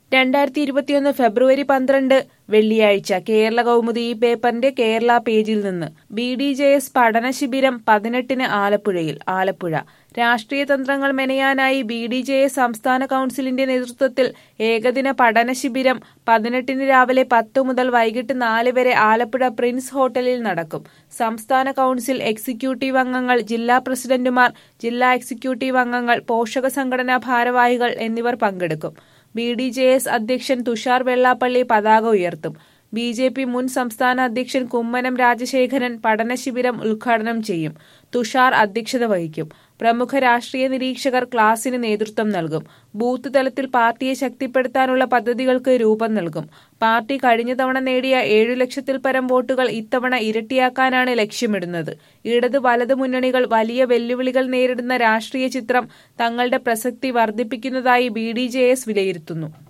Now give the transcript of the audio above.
രണ്ടായിരത്തി ഇരുപത്തിയൊന്ന് ഫെബ്രുവരി പന്ത്രണ്ട് വെള്ളിയാഴ്ച കേരള കൗമുദി ഈ പേപ്പറിന്റെ കേരള പേജിൽ നിന്ന് ബി ഡി ജെ എസ് പഠന ശിബിരം പതിനെട്ടിന് ആലപ്പുഴയിൽ ആലപ്പുഴ രാഷ്ട്രീയ തന്ത്രങ്ങൾ മെനയാനായി ബി ഡി ജെ എസ് സംസ്ഥാന കൗൺസിലിന്റെ നേതൃത്വത്തിൽ ഏകദിന പഠന ശിബിരം പതിനെട്ടിന് രാവിലെ പത്ത് മുതൽ വൈകിട്ട് നാല് വരെ ആലപ്പുഴ പ്രിൻസ് ഹോട്ടലിൽ നടക്കും സംസ്ഥാന കൗൺസിൽ എക്സിക്യൂട്ടീവ് അംഗങ്ങൾ ജില്ലാ പ്രസിഡന്റുമാർ ജില്ലാ എക്സിക്യൂട്ടീവ് അംഗങ്ങൾ പോഷക സംഘടനാ ഭാരവാഹികൾ എന്നിവർ പങ്കെടുക്കും ബി ഡി ജെ എസ് അധ്യക്ഷൻ തുഷാർ വെള്ളാപ്പള്ളി പതാക ഉയർത്തും ബി ജെ പി മുൻ സംസ്ഥാന അധ്യക്ഷൻ കുമ്മനം രാജശേഖരൻ പഠനശിബിരം ഉദ്ഘാടനം ചെയ്യും തുഷാർ അധ്യക്ഷത വഹിക്കും പ്രമുഖ രാഷ്ട്രീയ നിരീക്ഷകർ ക്ലാസിന് നേതൃത്വം നൽകും ബൂത്ത് തലത്തിൽ പാർട്ടിയെ ശക്തിപ്പെടുത്താനുള്ള പദ്ധതികൾക്ക് രൂപം നൽകും പാർട്ടി കഴിഞ്ഞ തവണ നേടിയ ഏഴു ലക്ഷത്തിൽ പരം വോട്ടുകൾ ഇത്തവണ ഇരട്ടിയാക്കാനാണ് ലക്ഷ്യമിടുന്നത് ഇടത് വലത് മുന്നണികൾ വലിയ വെല്ലുവിളികൾ നേരിടുന്ന രാഷ്ട്രീയ ചിത്രം തങ്ങളുടെ പ്രസക്തി വർദ്ധിപ്പിക്കുന്നതായി ബി വിലയിരുത്തുന്നു